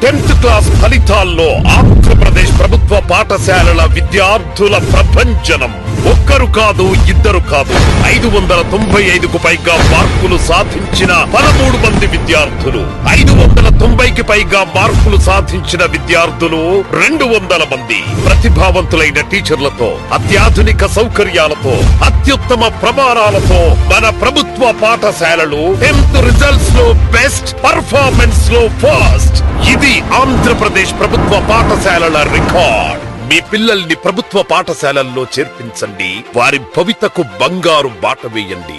tenth class ఫలితాల్లో ఆంధ్రప్రదేశ్ ప్రభుత్వ పాఠశాలల విద్యార్థుల ప్రభంజనం ఒక్కరు కాదు ఇద్దరు కాదు ఐదు వందల తొంభై ఐదుకు పైగా మార్కులు సాధించిన పదమూడు మంది విద్యార్థులు ఐదు వందల తొంభైకి పైగా మార్కులు సాధించిన విద్యార్థులు రెండు వందల మంది ప్రతిభావంతులైన టీచర్లతో అత్యాధునిక సౌకర్యాలతో అత్యుత్తమ ప్రమాణాలతో మన ప్రభుత్వ పాఠశాలలు టెన్త్ రిజల్ట్స్ లో బెస్ట్ పర్ఫార్మెన్స్ లో ఫస్ట్ ఇది ఆంధ్రప్రదేశ్ ప్రభుత్వ పాఠశాలల రికార్డ్ మీ పిల్లల్ని ప్రభుత్వ పాఠశాలల్లో చేర్పించండి వారి భవితకు బంగారు బాట వేయండి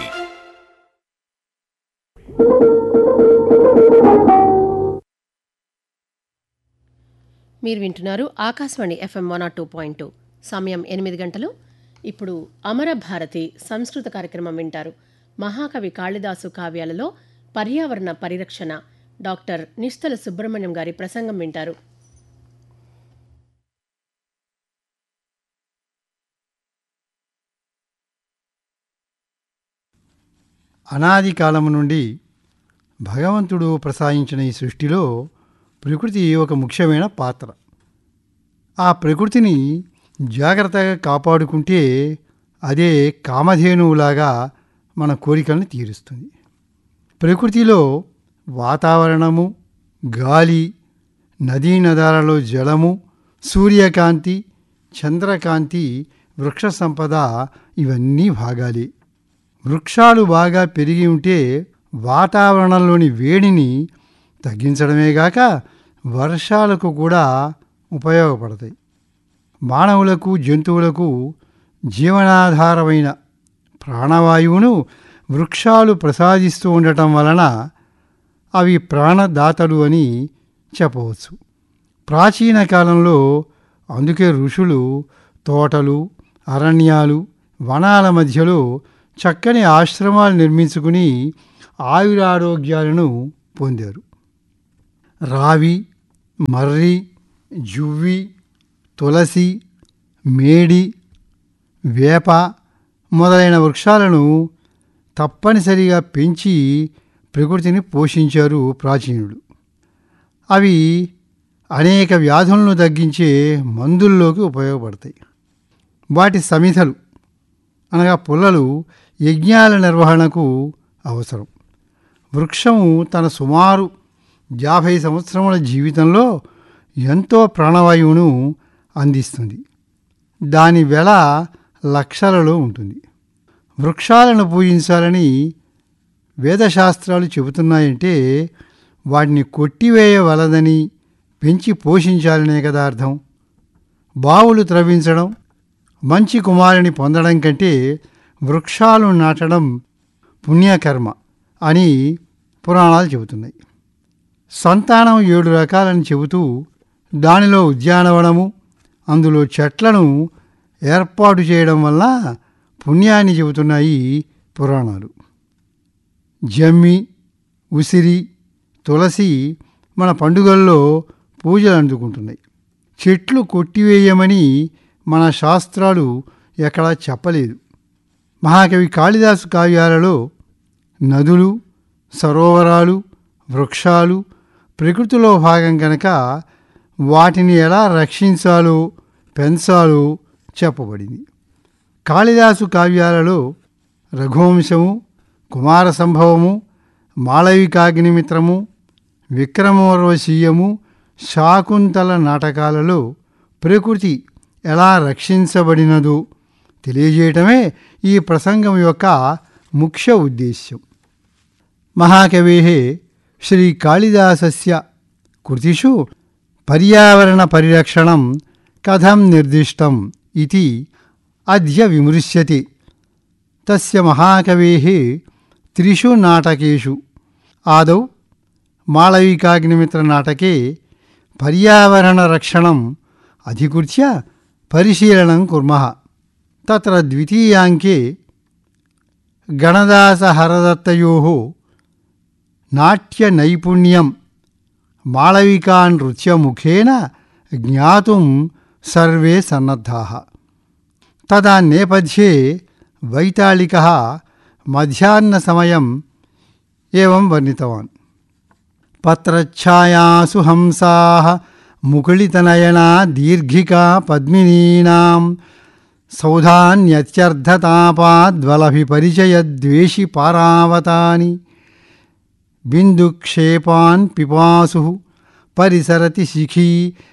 మీరు వింటున్నారు Akashvani FM one two point two సమయం ఎనిమిది గంటలు ఇప్పుడు అమర భారతి సంస్కృత కార్యక్రమం వింటారు మహాకవి కాళిదాసు కావ్యాలలో పర్యావరణ పరిరక్షణ డాక్టర్ నిస్తల సుబ్రహ్మణ్యం గారి ప్రసంగం వింటారు అనాది కాలము నుండి భగవంతుడు ప్రసాదించిన ఈ సృష్టిలో ప్రకృతి ఒక ముఖ్యమైన పాత్ర ఆ ప్రకృతిని జాగ్రత్తగా కాపాడుకుంటే అదే కామధేనువులాగా మన కోరికలను తీరుస్తుంది ప్రకృతిలో వాతావరణము గాలి నదీ నదాలలో జలము సూర్యకాంతి చంద్రకాంతి వృక్ష సంపద ఇవన్నీ భాగాలే వృక్షాలు బాగా పెరిగి ఉంటే వాతావరణంలోని వేడిని తగ్గించడమే గాక వర్షాలకు కూడా ఉపయోగపడతాయి మానవులకు జంతువులకు జీవనాధారమైన ప్రాణవాయువును వృక్షాలు ప్రసాదిస్తూ ఉండటం వలన అవి ప్రాణదాతలు అని చెప్పవచ్చు ప్రాచీన కాలంలో అందుకే ఋషులు తోటలు అరణ్యాలు వనాల మధ్యలో చక్కని ఆశ్రమాలు నిర్మించుకుని ఆయురారోగ్యాలను పొందారు రావి మర్రి జువ్వి తులసి మేడి వేప మొదలైన వృక్షాలను తప్పనిసరిగా పెంచి ప్రకృతిని పోషించారు ప్రాచీనులు అవి అనేక వ్యాధులను తగ్గించే మందుల్లోకి ఉపయోగపడతాయి వాటి సమిధలు అనగా పుల్లలు యజ్ఞాల నిర్వహణకు అవసరం వృక్షము తన సుమారు యాభై సంవత్సరముల జీవితంలో ఎంతో ప్రాణవాయువును అందిస్తుంది దాని వెల లక్షలలో ఉంటుంది వృక్షాలను పూజించాలని వేదశాస్త్రాలు చెబుతున్నాయంటే వాటిని కొట్టివేయవలదని పెంచి పోషించాలనే కదా అర్థం బావులు త్రవ్వించడం మంచి కుమారుని పొందడం కంటే వృక్షాలు నాటడం పుణ్యకర్మ అని పురాణాలు చెబుతున్నాయి సంతానం ఏడు రకాలని చెబుతూ దానిలో ఉద్యానవనము అందులో చెట్లను ఏర్పాటు చేయడం వల్ల పుణ్యాన్ని చెబుతున్నాయి పురాణాలు జమ్మి ఉసిరి తులసి మన పండుగల్లో పూజలు అందుకుంటున్నాయి చెట్లు కొట్టివేయమని మన శాస్త్రాలు ఎక్కడా చెప్పలేదు మహాకవి కాళిదాసు కావ్యాలలో నదులు సరోవరాలు వృక్షాలు ప్రకృతిలో భాగం కనుక వాటిని ఎలా రక్షించాలో పెంచాలో చెప్పబడింది కాళిదాసు కావ్యాలలో రఘువంశము కుమార సంభవము మాళవికాగ్నిమిత్రము విక్రమోర్వశీయము శాకుంతల నాటకాలలో ప్రకృతి ఎలా రక్షించబడినదో తెలియజేయటమే ఈ ప్రసంగం యొక్క ముఖ్య ఉద్దేశ్యం మహాకవే శ్రీ కాళిదాసస్య కృతిషు పర్యావరణ పరిరక్షణం కథం నిర్దిష్టం ఇది అద్య విమృశ్యతే తస్య మహాకవేः త్రిషు నాటకేషు ఆదౌ మాళవికాగ్నిమిత్రనాటకే పర్యావరణరక్షణం అధికృత్య పరిశీలనం కుర్మः తత్ర ద్వితీయాంకే గణదాసహరదత్తయోः నాట్యనైపుణ్యం మాళవికా నృత్యముఖేన జ్ఞాతుం సర్వే సన్నద్ధాः తదా నేపథ్యే వైతాళికः మధ్యాహ్నసమయం ఏవం వర్ణితవాన్ పత్రఛాయాసు హంసాः ముకుళితనయనా దీర్ఘికా పద్మినీనాం సౌధాన్యత్యర్థతాపాద్వలభిపరిచయద్వేషి పారావతాని బిందుక్షేపాన్ పిపాసు పరిసరతి శిఖీ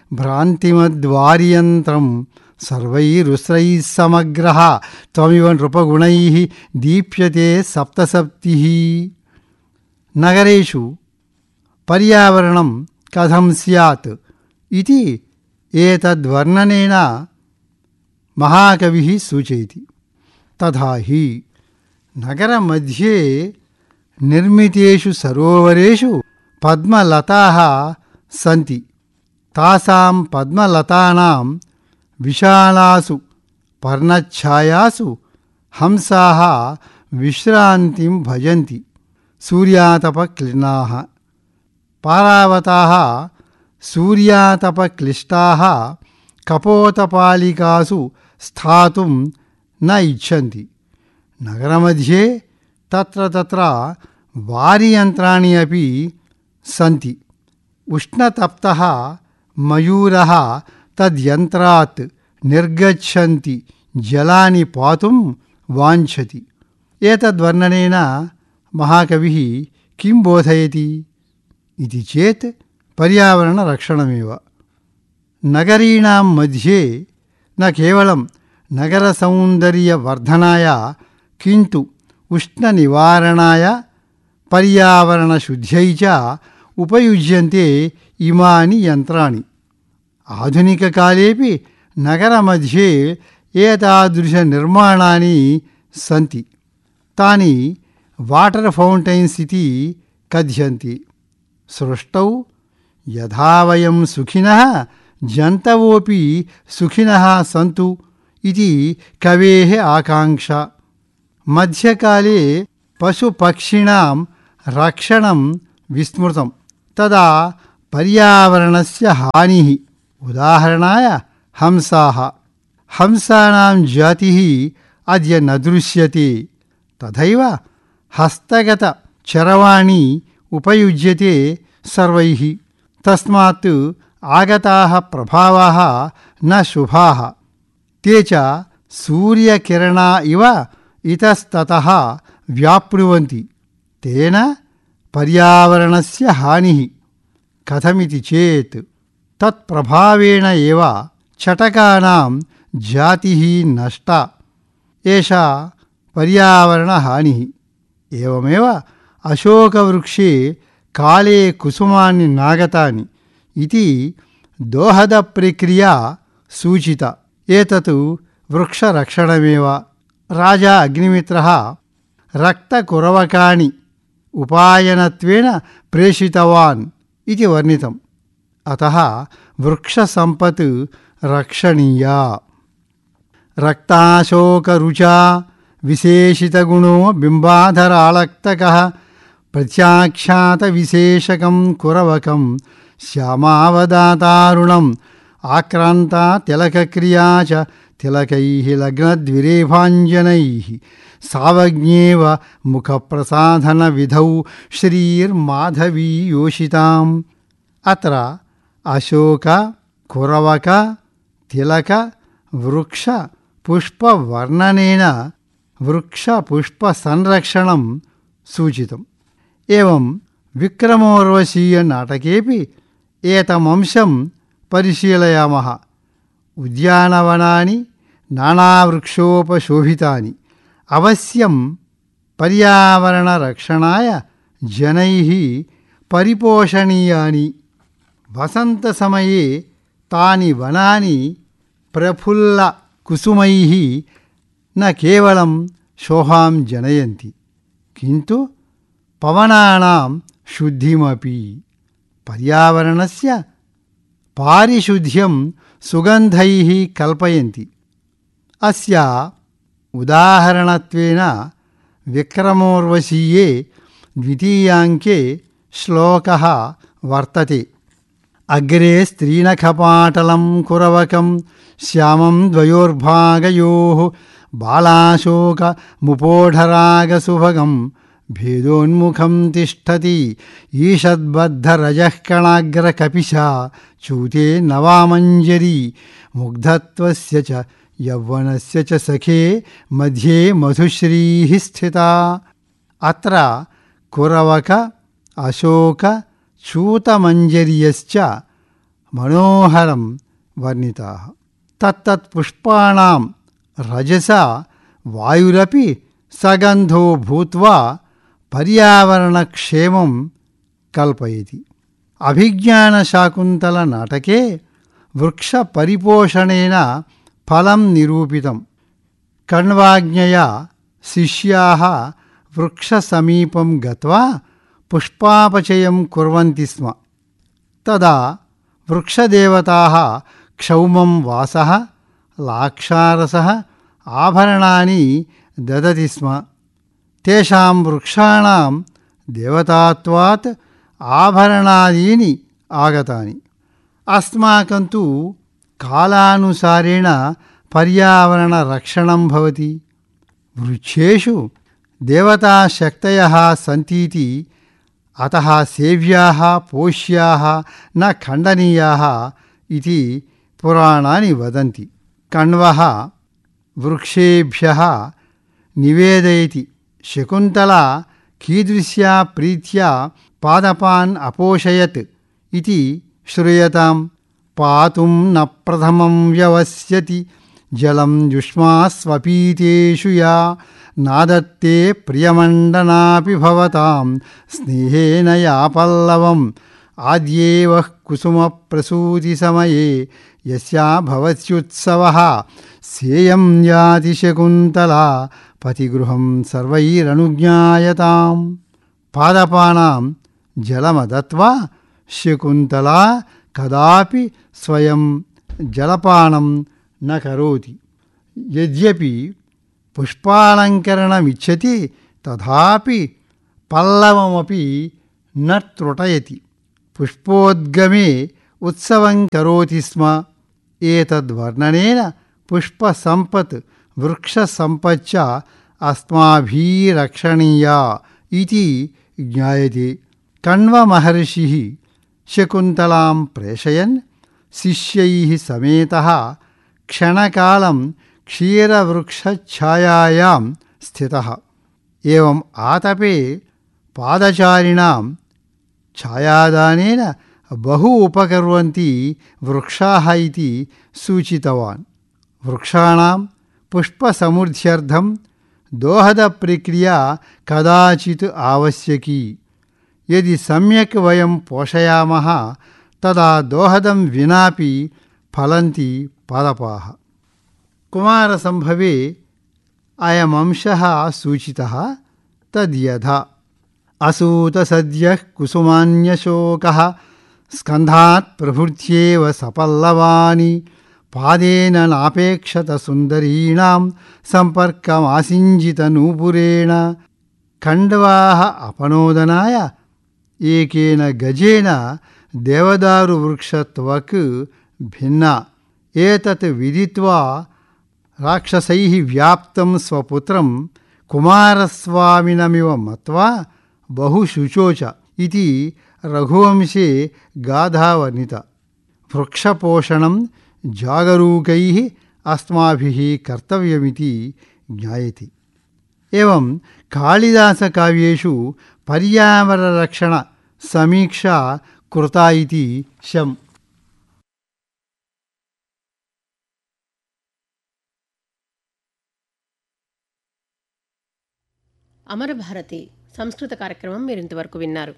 భ్రాంతిమద్వార్యంత్రం సర్వైరుస్రైः సమగ్రः త్వమివ నృపగుణైः దీప్యతే సప్తసప్తిः నగరేషు పర్యావరణం కథం స్యాత్ ఇది ఏతద్వర్ణనేన మహాకవి సూచయతి తథా హి నగరमध्ये నిర్మితేషు సరోవరేషు పద్మలతాः సంతి తాసాం పద్మలతానాం విశాలాసు పర్ణఛాయాసు హంసాः విశ్రాంతిం భజంతి సూర్యాతపక్లిన్నాः పారావతాः సూర్యాతపక్లిష్టాः కపోతపాలికాసు స్థాతుం న ఇచ్చంతి నగరमध्ये తత్ర తత్ర వారియంత్రాణి అపి సంతి ఉష్ణతప్తः మయూరः తద్యంత్రాత్ నిర్గచ్చంతి జలాని పాతుం వాంఛతి ఏతద్వర్ణనేన మహాకవి కిం బోధయతి ఇది చేత్ పర్యావరణరక్షణమేవ నగరీణాం మధ్యే న కేవలం నగరసౌందర్యవర్ధనాయ కింటు ఉష్ణనివారణాయ పర్యావరణశుద్ధ్యై చ ఉపయుజ్యంతే ఇమాని యంత్రాణి ఆధునికకాలేపి నగరमध्ये ఏతాదృశనిర్మాణాని సంతి తాని వాటర్ ఫౌంటైన్స్ ఇతి కథ్యంతి సృష్టౌ యథా వయం సుఖినः జంతవోపి సుఖినः సంతు ఇది కవేः ఆకాంక్ష మధ్యకాలే పశుపక్షిణాం రక్షణం విస్మృతం తదా పర్యావరణస్య హానిः ఉదాహరణాయ హంసాः హంసానాం జాతిः అద్య న దృశ్యతే తథైవ హస్తగత చరవాణి ఉపయుజ్యతే సర్వైः తస్మాత్ ఆగతాः ప్రభావాः న శుభాः ते च सूर्यकिरणा इव इतस्ततः व्याप्नुवन्ति तेन पर्यावरणस्य हानिः कथमिति चेत् तत्प्रभावेण एव चटकानां जातिः नष्टा एषा पर्यावरणहानिः एवमेव अशोकवृक्षे काले कुसुमानि नागतानि इति दोहदप्रक्रिया सूचिता एतत् वृक्षरक्षणमेव राजा अग्निमित्रः रक्तकुरवकाणि उपायनत्वेन प्रेषितवान् इति वर्णितम् अतः वृक्षसम्पत् रक्षणीया रक्ताशोकरुचा विशेषितगुणो बिम्बाधरालक्तकः प्रत्याख्यातविशेषकं कुरवकं श्यामावदातारुणम् आक्रान्ता तिलकक्रिया च तिलकैः लग्नद्विरेभाञ्जनैः सावज्ञेव मुखप्रसाधनविधौ श्रीर्माधवी योषिताम् अत्र अशोक कुरवक तिलक वृक्ष पुष्पवर्णनेन वृक्षपुष्पसंरक्षणं सूचितम् एवं विक्रमोर्वशीयनाटकेपि एतमंशं పరిశీలయామः ఉద్యానవనాని నానావృక్షోపశోభితాని అవశ్యం పర్యావరణరక్షణాయ జనైः పరిపోషణీయాని వసంతసమయే తాని వనాని ప్రఫుల్ల కుసుమైः న కేవలం శోభాం జనయంతి కింటు పవనానాం శుద్ధిమపి పర్యావరణస్య పారిశుద్ధ్యం సుగంధైः కల్పయంతి అస్య ఉదాహరణత్వేన విక్రమోర్వశీయే ద్వితీయాంకే శ్లోకः వర్తతే అగ్రే స్త్రీనఖపాటలం కురవకం శ్యామం ద్వయోర్భాగయోः బాలాశోకముపోఢరాగసుభగం భేదోన్ముఖం తిష్టతి ఈషద్బద్ధరజః కణాగ్రకపిశ చూతే నవామంజరి ముగ్ధత్వస్య చ యౌవనస్య చ సఖే మధ్యే మధుశ్రీः స్థితా అత్ర కురవక అశోక చూతమంజర్యశ్చ మనోహరం వర్ణితా తత్తత్పుష్పాణం రజస వాయురపి సగంధో భూత్వా పర్యావరణక్షేమం కల్పయతి అభిజ్ఞానశాకుంతల నాటకే వృక్షపరిపోషణేన ఫలం నిరూపితం కణ్వాజ్ఞయా శిష్యాः వృక్షసమీపం గత్వా పుష్పాపచయం కుర్వంతి స్మ తదా వృక్షదేవతాः క్షౌమం వాసः లాక్షారసः ఆభరణాన్ని దదతి స్మ తేషాం వృక్షాణం దేవతాత్వాత్ ఆభరణాదీని ఆగతాని అస్మాకం తు కాలానుసారేణ పర్యావరణరక్షణం భవతి వృక్షేషు దేవతాశక్తయः సంతీతి అతः సేవ్యాः పోష్యాः న ఖండనీయాः ఇది పురాణాని వదంతి కణ్వः వృక్షేభ్యः నివేదయతి శకుంతలా కీదృశ్యా ప్రీత్యా పాదపాన్ అపోషయత్ ఇది శ్రూయతాం పాతుం న ప్రథమం వ్యవస్యతి జలం జుష్మాస్వపీతేషు యా నాదత్తే ప్రియమండనాపి భవతాం స్నేహేన యా పల్లవం ఆద్యేవ కుసుమ ప్రసూతి సమయే యస్యా భవత్యుత్సవः సేయం యాతి శకుంతలా పతిగృహం సర్వైరనుజ్ఞాయతాం పాదపానాం జలమదత్వా శకుంతలా కదాపి స్వయం జలపానం న కరోతి యద్యపి పుష్పాలంకరణమిచ్చతి తథాపి పల్లవమపి న త్రుటయతి పుష్పోద్గమే ఉత్సవం కరోతి స్మ ఏతద్వర్ణనేన పుష్పసంపత్ వృక్షసంపచ్చ అస్మాభిరక్షణీయా ఇది జ్ఞాయతే కణ్వమహర్షి శకుంతలాం ప్రేషయన్ శిష్యై సమేత క్షణకాలం క్షీరవృక్షఛాయాయాం స్థితः ఏవం ఆతపే పాదచారిణాం ఛాయాదానేన బహు ఉపకర్వంతి వృక్షాः इति సూచితవాన్ వృక్షాణం పుష్పసమృద్ధ్యర్థం దోహదప్రక్రియా కదాచిత్ ఆవశ్యకీ యది సమ్యక్ వయం పోషయామः తదా దోహదం వినాపి ఫలంతి పాదపాः కుమారసంభవే అయమంశः సూచితः తద్యథా అసూతసద్యः కుసుమాన్యశోకः స్కంధాత్ ప్రభృత్యేవ సపల్లవాని పాదేన నాపేక్షత సుందరీణాం సంపర్కమాసింజిత నూపురేణ ఖండవాः అపనోదనాయ ఏకేన గజేన దేవదారు వృక్షత్వక్ భిన్న ఏతత్ విదిత్వా రాక్షసైः వ్యాప్తం స్వపుత్రం కుమారస్వామినమివ మత్వా బహుశుచోచ ఇది రఘువంశే గాథా వర్ణిత వృక్షపోషణం జాగరూకై అస్మాభిः కర్తవ్యమితి జ్ఞాయతే ఏవం కాళిదాసకావ్యేషు పర్యావరణరక్షణ సమీక్షా కృతా ఇది శం అమరభారతి సంస్కృత కార్యక్రమం మీరు ఇంతవరకు విన్నారు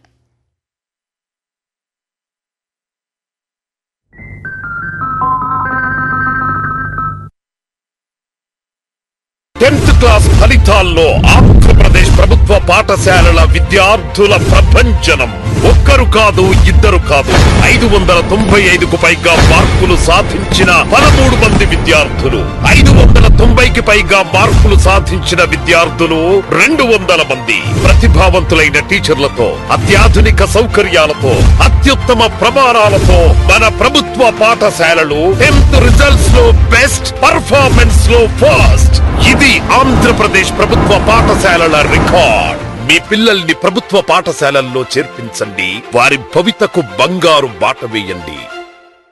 టెన్త్ క్లాస్ ఫలితాల్లో ఆంధ్రప్రదేశ్ ప్రభుత్వ పాఠశాలల విద్యార్థుల ప్రభంజనం ఒక్కరు కాదు ఇద్దరు కాదు ఐదు వందల తొంభై ఐదుకు పైగా మార్కులు సాధించిన పదమూడు మంది విద్యార్థులు ఐదు వందల తొంభైకి పైగా మార్కులు సాధించిన విద్యార్థులు రెండు వందల మంది ప్రతిభావంతులైన టీచర్లతో అత్యాధునిక సౌకర్యాలతో అత్యుత్తమ ప్రమాణాలతో మన ప్రభుత్వ పాఠశాలలు టెన్త్ రిజల్ట్స్ లో బెస్ట్ పర్ఫార్మెన్స్ లో ఫస్ట్ ఇది ఆంధ్రప్రదేశ్ ప్రభుత్వ పాఠశాలల రికార్డ్ మీ పిల్లల్ని ప్రభుత్వ పాఠశాలల్లో చేర్పించండి వారి భవితకు బంగారు బాట వేయండి